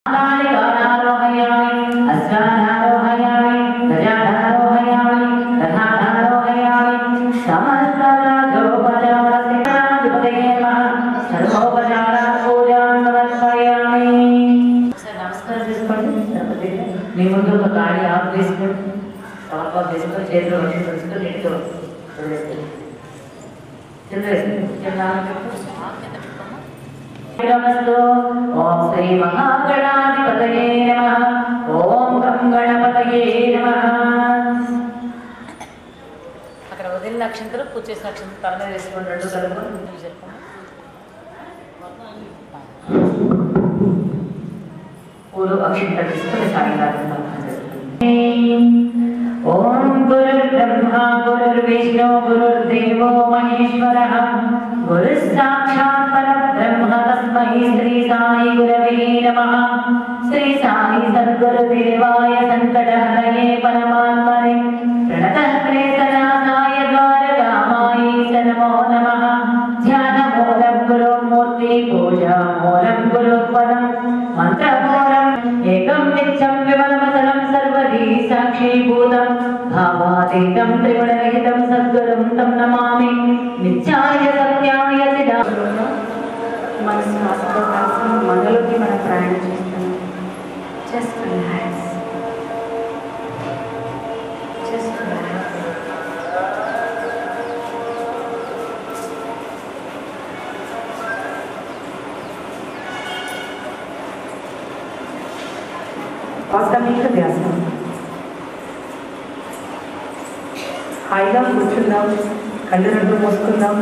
నమస్కారం చేసుకోండి మీ ముందు ఒక గాడి ఆఫ్ వేసుకోండి ఆఫ్ ఆఫ్ వేసుకొని చేతిలో వచ్చి తెలుసుకొని ఇంట్లో వదిలేసుకోండి. కింద వేసుకోండి. కింద నమస్తు ఓం శ్రీ మహాగణాధిపతయే నమః ఓం గం గణపతయే నమః అక్కడ వదిలిన అక్షంతలు పూజ చేసిన అక్షంతలు తల మీద వేసుకోండి రెండు కలుపుకొని ముందుకు చెప్పండి పూలు అక్షంతలు తీసుకొని సాయంకాలం ఓం గురుర్బ్రహ్మ గురుర్విష్ణు గురుర్దేవో మహేశ్వరः గురు సాక్షాత్ పరబ్రహ్మ తస్మై శ్రీ సాయి గురవే నమః శ్రీ సాయి సద్గురుదేవాయ సంకటహరయే పరమాత్మనే ప్రణతః ప్రేతనాథాయ ద్వారకామాయీ నమో నమః ధ్యానమూలం గురుమూర్తి పూజామూలం గురుపదం మంత్రమూలం ఏకం నిత్యం విమలమతలం సర్వదీ సాక్షీభూతం భావాతీతం త్రిగుణరహితం సద్గురుం తం నమామి నిత్యాయ సత్యాయ చిదా మన శ్వాసతో కలిసి మనలోకి మనం ప్రయాణం చేస్తున్నాం జస్ట్ రిలాక్స్ జస్ట్ రిలాక్స్ వాస్తవిక వ్యాసం హాయిగా కూర్చుందాం కళ్ళు రెండు మూసుకుందాం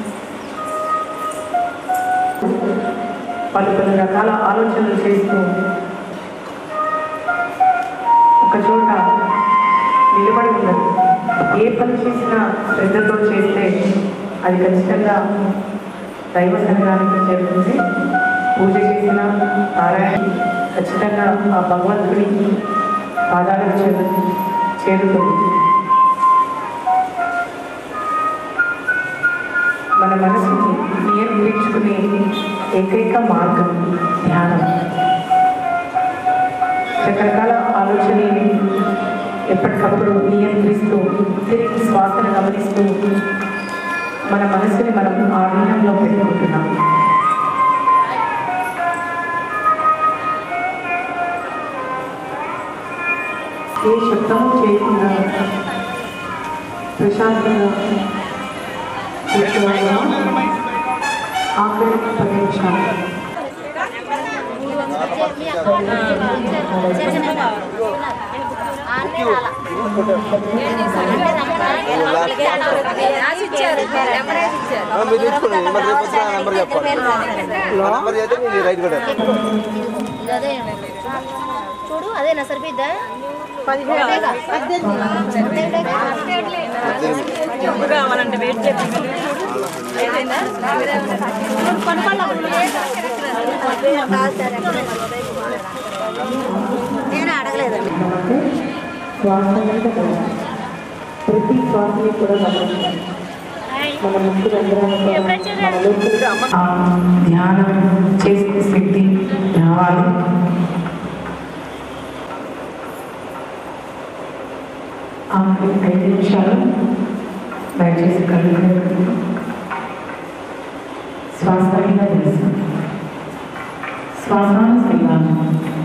పలు పలు రకాల ఆలోచనలు చేస్తూ ఒక చోట నిలబడి ఉండదు ఏ పని చేసినా శ్రద్ధతో చేస్తే అది ఖచ్చితంగా దైవ సంఘానికి చేరుతుంది పూజ చేసిన నారాయణ ఖచ్చితంగా ఆ భగవంతుడి పాదాలకు చేరు చేరుతుంది మన మనసుని నియంత్రించుకునే ఏకైక మార్గం ధ్యానం రకరకాల ఆలోచనని ఎప్పటికప్పుడు నియంత్రిస్తూ తిరిగి శ్వాసను గమనిస్తూ మన మనసుని మనం ఆధీనంలో పెట్టుకుంటున్నాం ఏ శబ్దము చేయకుండా ప్రశాంతంగా కూర్చోవాలా ఆఖరి పది నిమిషాలు మీరు తీసుకోండి నెంబర్ చెప్పొచ్చు ఆ నెంబర్ చెప్పాలి ఆ నెంబర్ చేస్తే మీరు రైట్ కూడా చూడు అదేనా సరిపోద్దా కావాలంటే వెయిట్ చేయండి నేను అడగలేదండి అంటే శ్వాస మీద గమనం. ప్రతి శ్వాసని కూడా గమనించాలి మన ముక్కు రంధ్రాలు ఆ ధ్యానం చేసే శక్తి రావాలి ఆఖరి ఐదు నిమిషాలు దయచేసి కళ్ళు మూసుకోండి. శ్వాస మీద తెలుసు శ్వాసానుసంధానం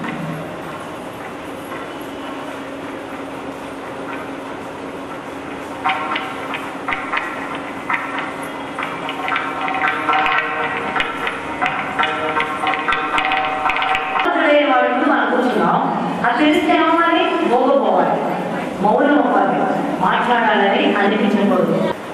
భగవంతుడే వాడి ముందు మనం కూర్చున్నాం అది తెలిస్తే ఏమవ్వాలి మోగపోవాలి మౌనం అవ్వాలి మాట్లాడాలని అనిపించకూడదు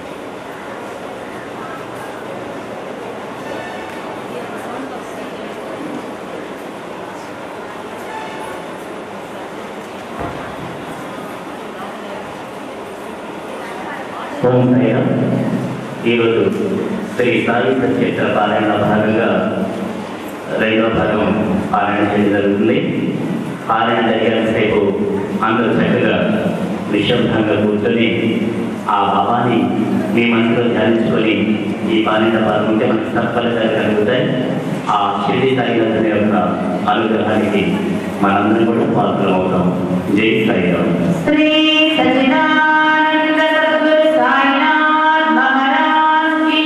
ఓం సాయిరామ్ ఈరోజు శ్రీ సాయి సత్యక్షర పారాయణలో భాగంగా రెండో భాగం పారాయణ చేయడం జరుగుతుంది పారాయణ జరిగేంతసేపు అందరూ చక్కగా నిశ్శబ్దంగా కూర్చొని ఆ భావాన్ని మీ మనసులో ధ్యానించుకొని ఈ పారాయణ పాల్గొంటే మనకి సత్ఫలితాలు కలుగుతాయి ఆ షిరిడి సాయినాథుని యొక్క అనుగ్రహానికి మనందరం కూడా పాత్రమవుతాం జై సాయిరామ్ శ్రీ సచిదానంద సద్గురు సాయినాథ్ మహారాజ్ కీ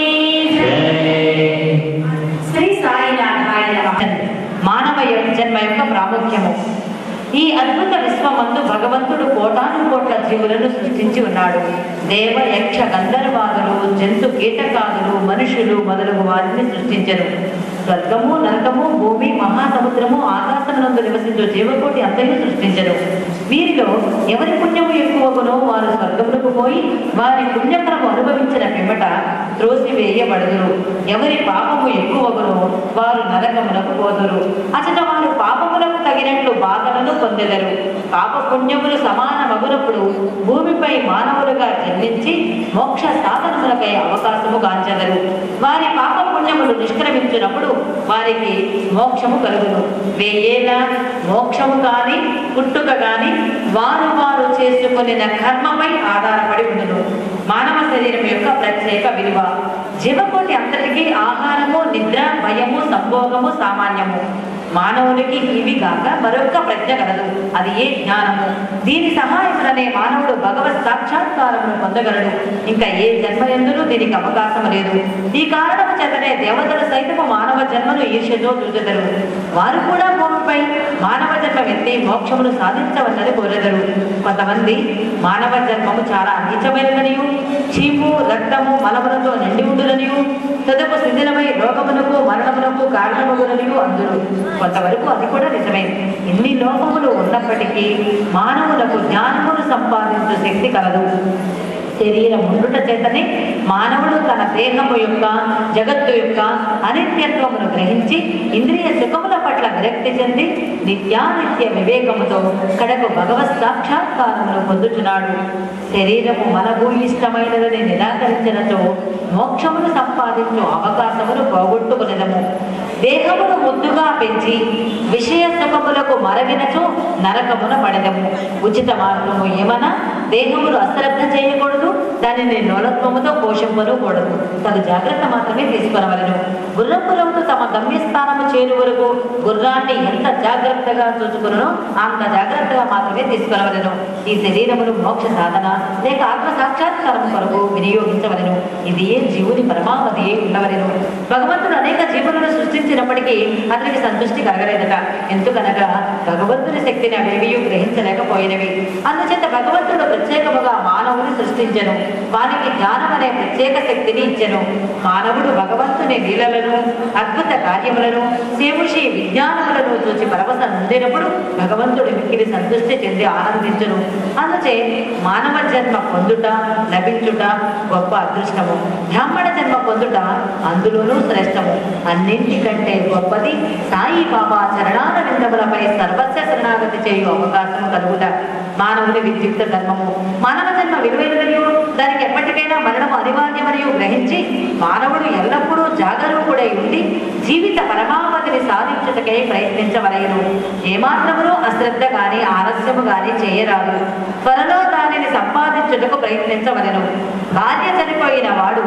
జై. శ్రీ సాయినాథాయ నమః. మానవ యొక్క జన్మ యొక్క ప్రాముఖ్యము ఈ అద్భుత విశ్వమందు భగవంతుడు కోటాను కోట్ల జీవులను సృష్టించి ఉన్నాడు దేవ యక్ష గంధర్వాదులు జంతు కీటకాదులు మనుషులు మొదలగు వారిని సృష్టించరు స్వర్గము నరకము భూమి మహాసముద్రము ఆకాశమునందు నివసించు జీవకోటి అంతయు సృష్టించరు వీరిలో ఎవరి పుణ్యము ఎక్కువగునో వారు స్వర్గములకు పోయి వారి పుణ్యఫలము అనుభవించిన పిమ్మట త్రోసివేయబడుదురు ఎవరి పాపము ఎక్కువగునో వారు నరకమునకు పోదురు అచట వారు పాపములకు తగినట్లు బాధలను పొందెదరు పాప పుణ్యములు సమానమగునప్పుడు భూమిపై మానవులుగా జన్మించి మోక్ష సాధనములకై అవకాశము గాంచెదరు వారి పాప పుణ్యములు నిష్క్రమించినప్పుడు వారికి మోక్షము కలుగును వేయేల మోక్షము కాని పుట్టుక కాని వారు వారు చేసుకునిన కర్మపై ఆధారపడి ఉండును మానవ శరీరం యొక్క ప్రత్యేక విలువ జీవకోటి అంతటికీ ఆహారము నిద్ర భయము సంభోగము సామాన్యము మానవునికి ఇవి గాక మరొక ప్రజ్ఞ కలదు అది ఏ జ్ఞానము దీని సహాయములనే మానవుడు భగవత్ సాక్షాత్కారమును పొందగలడు ఇంకా ఏ జన్మ ఎందును దీనికి అవకాశం లేదు ఈ కారణము చేతనే దేవతలు సైతము మానవ జన్మను ఈర్ష్యతో చూచెదరు వారు కూడా భూమిపై మానవ జన్మ ఎత్తి మోక్షమును సాధించవన్నది కోరెదరు కొంతమంది మానవ జన్మము చాలా నీచమైనదనియు చీము రక్తము మలములతో నిండి ఉండుననియు తదుపు శిథిలమై రోగమునకు మరణమునకు కారణమగుననియు అందురు కొంతవరకు అది కూడా నిజమే ఇన్ని లోపములు ఉన్నప్పటికీ మానవులకు జ్ఞానమును సంపాదించు శక్తి కలదు శరీరం ఉండుట చేతనే మానవుడు తన దేహము యొక్క జగత్తు యొక్క అనిత్యత్వమును గ్రహించి ఇంద్రియ సుఖముల పట్ల విరక్తి చెంది నిత్యానిత్య వివేకముతో కడకు భగవత్ సాక్షాత్కారమును పొందుచున్నాడు శరీరము మనకు ఇష్టమైనదని నిరాకరించినచో మోక్షమును సంపాదించు అవకాశమును పోగొట్టుకునేదము దేహమును ముద్దుగా పెంచి విషయ సుఖములకు మరగినచో నరకమున పడదము ఉచిత మార్గము ఏమన్నా దేహమును అశ్రద్ధ చేయకూడదు దానిని నోలత్వముతో పోషింపను కూడదు తగు జాగ్రత్త మాత్రమే తీసుకునవలను గుర్రపురముతో తమ గమ్యస్థానము చేరు వరకు గుర్రాన్ని ఎంత జాగ్రత్తగా చూసుకునో అంత జాగ్రత్తగా మాత్రమే తీసుకునవలను ఈ శరీరమును మోక్ష సాధన లేక ఆత్మ సాక్షాత్కారం కొరకు వినియోగించవలను ఇది ఏ జీవుని పరమావధి ఉండవలను భగవంతుడు అనేక జీవులను సృష్టించినప్పటికీ అతనికి సంతృష్టి కలగలేదట ఎందుకనగా భగవంతుని శక్తిని అవేవి గ్రహించలేకపోయినవి అందుచేత భగవంతుడు ప్రత్యేకముగా మానవుని సృష్టించెను వానికి జ్ఞానం అనే ప్రత్యేక శక్తిని ఇచ్చెను మానవుడు భగవంతుని లీలలను అద్భుత కార్యములను సేముషి విజ్ఞానములను చూసి పరవశ నొందినప్పుడు భగవంతుడు మిక్కిలి సంతృష్టి చెంది ఆనందించును అందుచే మానవ జన్మ పొందుట లభించుట గొప్ప అదృష్టము బ్రాహ్మణ జన్మ పొందుట అందులోనూ శ్రేష్టము అన్నింటికంటే గొప్పది సాయి బాబా చరణాల విందములపై సర్వస్వ శరణాగతి చేయు అవకాశం కలుగుట మానవుని విద్యుక్త ధర్మము మానవ జన్మ విలువైనదనియు దానికి ఎప్పటికైనా మరణం అనివార్యమనియు గ్రహించి మానవుడు ఎల్లప్పుడూ జాగరూకుడై ఉండి జీవిత పరమావధిని సాధించుటకై ప్రయత్నించవలయను ఏమాత్రమును అశ్రద్ధ గాని ఆలస్యము గాని చేయరాదు త్వరలో దానిని సంపాదించుటకు ప్రయత్నించవలెను భార్య చనిపోయిన వాడు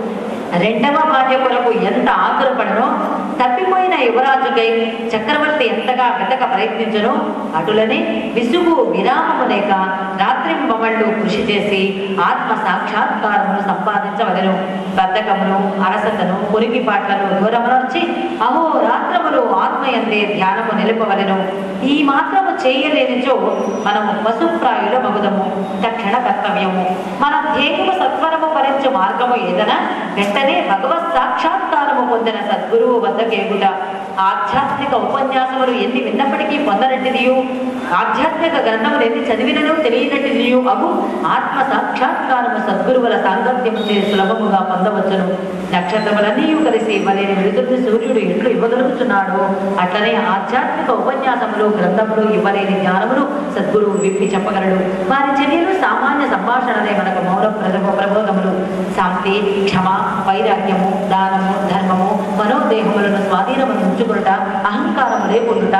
రెండవ భార్య కొరకు ఎంత ఆతురపడనో తప్పిపోయిన యువరాజుకై చక్రవర్తి ఎంతగా వెతక ప్రయత్నించనో అటులనే విసుగు విరామము లేక రాత్రి మమళ్ళు కృషి చేసి ఆత్మ సాక్షాత్కారమును సంపాదించవలెను బద్ధకమును అలసతను పురిగిపాట్లను దూరమునొచ్చి అహో రాత్రములు ఆత్మయందే ధ్యానము నిలుపవలెను ఈ మాత్రము చేయలేనిచో మనము పశుప్రాయుల మగుదము తక్షణ కర్తవ్యము మన ధ్యేయము సత్వరము భరించు మార్గము ఏదనా వెంటనే భగవత్ సాక్షాత్కారము పొందిన సద్గురువు వద్దకేగుట ఆధ్యాత్మిక ఉపన్యాసములు ఎన్ని విన్నప్పటికీ పొందనట్టిదియు ఆధ్యాత్మిక గ్రంథములు ఎన్ని చదివినను తెలియనట్టిదియు అగు ఆత్మ సాక్షాత్కారము సద్గురువుల సాంగత్యము చే సులభముగా పొందవచ్చును నక్షత్రములన్నీ కలిసి వలేని వెలుతురుని సూర్యుడు ఎట్లు ఇవ్వగలుగుతున్నాడు అట్లనే ఆధ్యాత్మిక ఉపన్యాసములు గ్రంథములు ఇవ్వలేని జ్ఞానమును సద్గురువు విప్పి చెప్పగలడు వారి చర్యలు సామాన్య సంభాషణలే మనకు మౌన ప్రజ ప్రబోధములు శాంతి క్షమ వైరాగ్యము దానము ధర్మము మనోదేహములను స్వాధీనము ఉంచుకునుట అహంకారము లేకుండుట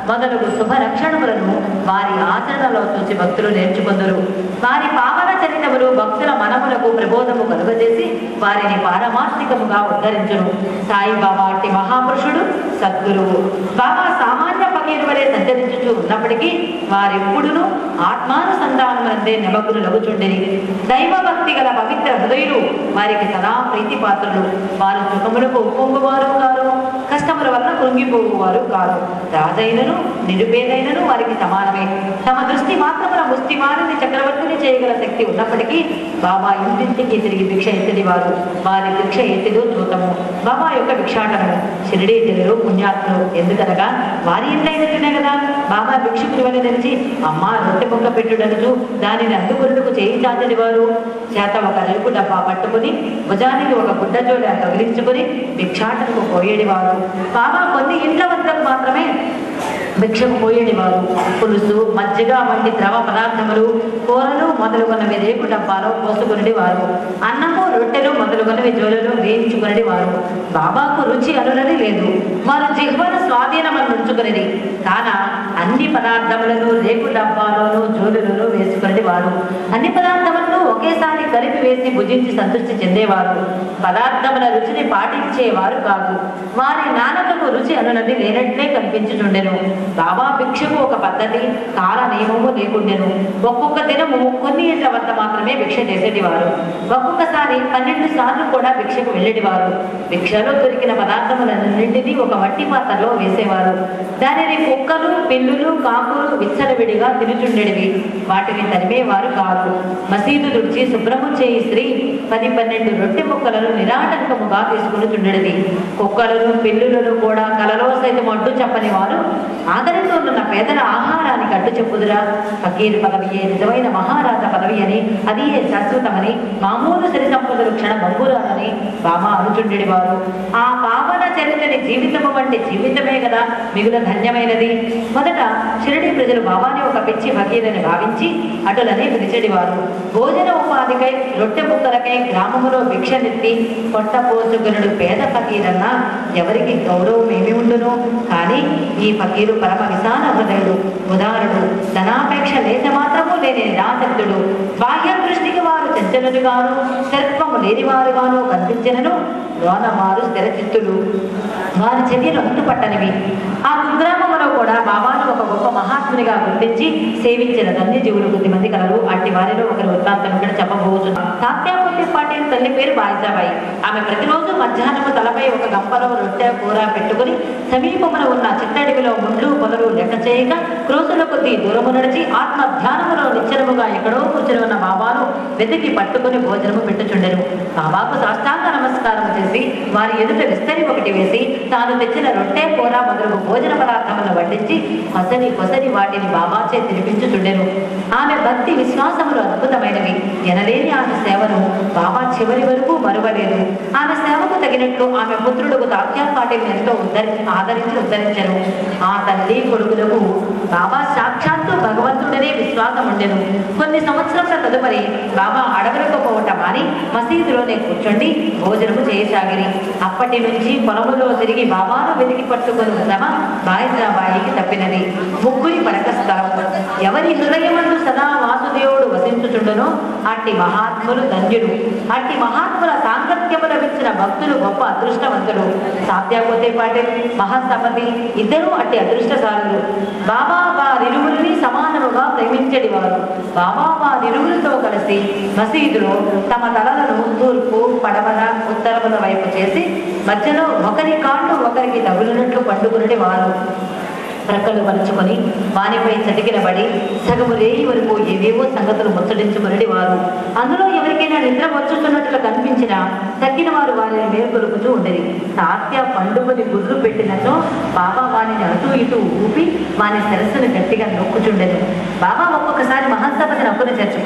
మొదలగు శుభ లక్షణములను వారి ఆచరణలో చూసి భక్తులు నేర్చుకుందరు వారి పావన చరితములు భక్తుల మనములకు ప్రబోధము కలుగజేసి వారిని పారమార్థికముగా ఉద్ధరించును సాయిబాబా అట్టి మహాపురుషుడు సద్గురువు బాబా సామాన్య పకీరు వలె సంచరించుచూ ఉన్నప్పటికీ వారెప్పుడును ఆత్మానుసంధానమందే నెమకులు లగుచుండిరి దైవ భక్తి గల పవిత్ర హృదయులు వారికి సదా ప్రీతిపాత్రులు వారు సుఖములకు ఉప్పొంగువారు కారు కష్టముల వల్ల కృంగిపోవువారు కారు రాజైనను నిరుపేదైనను వారికి సమానమే తమ దృష్టి మాత్రమున ముష్టివారిని చక్రవర్తిని చేయగల శక్తి ఉన్నప్పటికీ బాబా ఇంటింటికి తిరిగి భిక్ష ఎత్తిడి వారు వారి భిక్ష ఎత్తిదో చూతము బాబా యొక్క భిక్షాటనము షిరిడీ తెలుగు పుణ్యాత్ములు ఎందుకనగా వారి ఇంట్లైనట్టునే కదా బాబా భిక్షుకుని వల్ల తెలిసి అమ్మ రొట్టె ముక్క పెట్టుడనుచు దానిని అందుకొరుటకు చేయి చాచని వారు చేత ఒక నలుపు డబ్బా పట్టుకుని భుజానికి ఒక గుడ్డ జోడ తగిలించుకుని భిక్షాటనకు పోయేడివారు బాబా కొన్ని ఇండ్ల వద్దకు మాత్రమే భిక్షకు పోయేడివారు పులుసు మజ్జిగ వంటి ద్రవ పదార్థములు కూరలు మొదలుగున్నవి రేపు డబ్బాలో పోసుకునేది వారు అన్నము రొట్టెలు మొదలుగున్నవి జోలులు వేయించుకునేది వారు బాబాకు రుచి అనునది లేదు వారు జిహ్వను స్వాధీనమని ఉంచుకునేది కాన అన్ని పదార్థములను రేపు డబ్బాలోను జోలులను వేసుకునేది వారు అన్ని పదార్థములను ఒకేసారి కలిపి వేసి భుజించి సంతృప్తి చెందేవారు పదార్థముల రుచిని పాటించేవారు కాదు వారి నాన్నకు రుచి అనునది లేనట్లే కనిపించుచుండెను బాబా భిక్షకు ఒక పద్ధతి కాల నియమము లేకుండెను ఒక్కొక్క దినము కొన్ని ఇండ్ల వద్ద మాత్రమే భిక్ష చేసేటివారు ఒక్కొక్కసారి పన్నెండు సార్లు కూడా భిక్షకు వెళ్ళేటివారు భిక్షలో దొరికిన పదార్థములన్నింటినీ ఒక మట్టి పాత్రలో వేసేవారు దానిని కుక్కలు పిల్లులు కాకులు విచ్చలవిడిగా తినుచుండెడివి వాటిని తరిమేవారు కాదు మసీదు తుడిచి శుభ్రము చేయి స్త్రీ పది పన్నెండు రొట్టె ముక్కలను నిరాటంకముగా తీసుకుని చుండెడిది కుక్కలను పిల్లులను కూడా కలలో సైతం అడ్డు చెప్పని వారు ఆదరితో ఉన్న పేదల ఆహారానికి అడ్డు చెప్పుదురా ఫకీర్ పదవియే నిజమైన మహారాజా పదవి అని అది ఏ శాశ్వతమని మామూలు సరి సంపదలు క్షణ బంగురాలని బామా అనుచుండెడి వారు ఆ పావన చరిత్రని జీవితము వంటి జీవితమే కదా మిగుల ధన్యమైనది మొదట షిరడి ప్రజలు బాబాని ఒక పిచ్చి ఫకీరని భావించి అటులనే పిలిచెడివారు భోజన ఉపాధికై రొట్టె ముక్కలకై గ్రామములో భిక్షనెత్తి పొట్ట పోసుకునుడు పేద ఫకీరన్న ఎవరికి గౌరవం ఏమి ఉండును కానీ ఈ ఫకీరు పరమ విశాల హృదయుడు ఉదారుడు ధనాపేక్ష లేత మాత్రము లేని నిరాసక్తుడు బాహ్య దృష్టికి వారు చంచలుగాను సర్పము లేనివారుగాను కనిపించినను లోన వారు స్థిరచిత్తులు వారి చర్యలు అంతుపట్టనివి ఆ కుగ్రామంలో కూడా బాబాను ఒక గొప్ప మహాత్మునిగా గుర్తించి సేవించిన ధన్యజీవులు కొద్దిమంది కలరు అట్టి వారిలో ఒకరు వృత్తాంతం ఇక్కడ చెప్పబోతున్నారు తాత్యాపల్లి పాటిల్ తల్లి పేరు బాయిజాబాయి ఆమె ప్రతిరోజు మధ్యాహ్నము తలపై ఒక గంపలో రొట్టె కూర పెట్టుకుని సమీపమున ఉన్న చిట్టడివిలో ముండ్లు పొదలు లెక్క చేయక క్రోసుల కొద్దీ దూరము నడిచి ఆత్మ ధ్యానములో నిశ్చలముగా ఎక్కడో కూర్చుని ఉన్న బాబాను వెతికి పట్టుకుని భోజనము పెట్టుచుండెను బాబాకు సాష్టాంగ నమస్కారం చేసి వారి ఎదుట విస్తరి ఒకటి వేసి తాను తెచ్చిన రొట్టె కూర మొదలగు భోజన పదార్థములను వడ్డించి కొసరి కొసరి వాటిని బాబాచే తినిపించుచుండెను ఆమె భక్తి విశ్వాసములు అద్భుతమైనవి ఎనలేని ఆమె సేవను బాబా చివరి వరకు మరువలేదు ఆమె సేవకు తగినట్లు ఆమె పుత్రులకు తాత్యా పాటిని ఎంతో ఉద్ధరి ఆదరించి ఉద్ధరించను ఆ తల్లి కొడుకులకు బాబా సాక్షాత్తు భగవంతుడనే విశ్వాసం ఉండెను కొన్ని సంవత్సరముల తదుపరి బాబా అడవులకు పోవటం అని మసీదులోనే కూర్చొని భోజనము చేయసాగిరి అప్పటి నుంచి పొలములో తిరిగి బాబాను వెతికి పట్టుకొని శ్రమ బాయిజాబాయికి తప్పినది ముగ్గురి పరకస్థలం ఎవరి హృదయమందు సదా వాసుదేవుడు వసించుచుండునో అట్టి మహాత్ములు ధన్యుడు అట్టి మహాత్ముల సాంగత్యముల విచ్చిన భక్తులు గొప్ప అదృష్టవంతులు సాత్యాపోతే పాటిల్ మహాసపతి ఇద్దరూ అట్టి అదృష్టశాలులు బాబా వారిరువురిని సమానముగా ప్రేమించడి వారు బాబా వారిరువురితో కలిసి మసీదులో తమ తలలను తూర్పు పడమర ఉత్తరముల వైపు చేసి మధ్యలో ఒకరి కాళ్ళు ఒకరికి తగులినట్లు పండుకునడి వారు ప్రక్కలు మలుచుకొని వానిపై చతికినబడి సగము రేయి వరకు ఏవేవో సంగతులు ముచ్చడించుకునడి వారు అందులో ఎవరికైనా నిద్ర వచ్చుతున్నట్లు కనిపించినా తగ్గిన వారు వారిని మేల్కొలుపుతూ ఉండేది తాత్య పండుగని గుర్రు పెట్టినచో బాబా వానిని అటు ఇటు ఊపి వాని శిరస్సును గట్టిగా నొక్కుచుండెను బాబా ఒక్కొక్కసారి మహంసపతి నొక్కుని చేర్చుకొని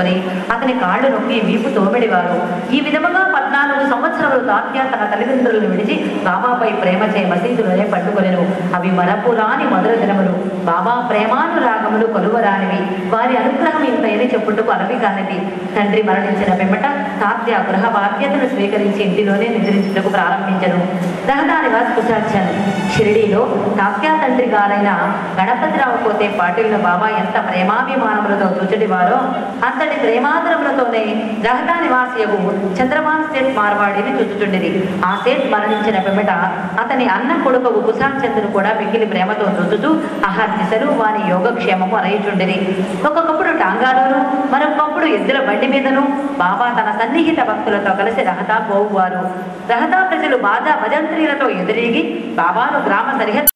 చేసుకుని అతని కాళ్ళు నొక్కి వీపు తోమిడివారు ఈ విధముగా పద్నాలుగు సంవత్సరములు తాత్య తన తల్లిదండ్రులను విడిచి బాబాపై ప్రేమ చే మసీదులోనే పండుకొనెను అవి మరపురాని మొదలు దినములు బాబా ప్రేమానురాగములు కొలువరానివి వారి అనుగ్రహం ఇంతయని చెప్పుటకు అలవి కానిది తండ్రి మరణించిన పిమ్మట తాత్య గృహ బాధ్యతను స్వీకరించి ఇంటిలోనే నిద్రించుటకు ప్రారంభించను రహదా నివాస్ కుశాచన్ షిరిడీలో తాత్య తండ్రి గారైన గణపతిరావు పోతే పాటిల్లో బాబా ఎంత ప్రేమాభిమానములతో తుచడివారో అంతటి ప్రేమాదరములతోనే రహదా నివాసియకు చంద్రమాన్ సేట్ మార్వాడిని చుచ్చుచుండిరి ఆ సేట్ మరణించిన పిమ్మట అతని అన్న కొడుకు కుశాల్ చంద్రుడు కూడా మిగిలి ప్రేమతో చుచ్చుతూ అహర్నిశలు వాని యోగక్షేమము అరయుచుండిరి ఒక్కొక్కప్పుడు టాంగాలోను మరొకప్పుడు ఎద్దుల బండి మీదను బాబా తన సన్నిహిత భక్తులతో కలిసి రహతా పోవువారు రహతా ప్రజలు బాధ భజంత్రీలతో ఎదురీగి బాబాను గ్రామ సరిహద్దు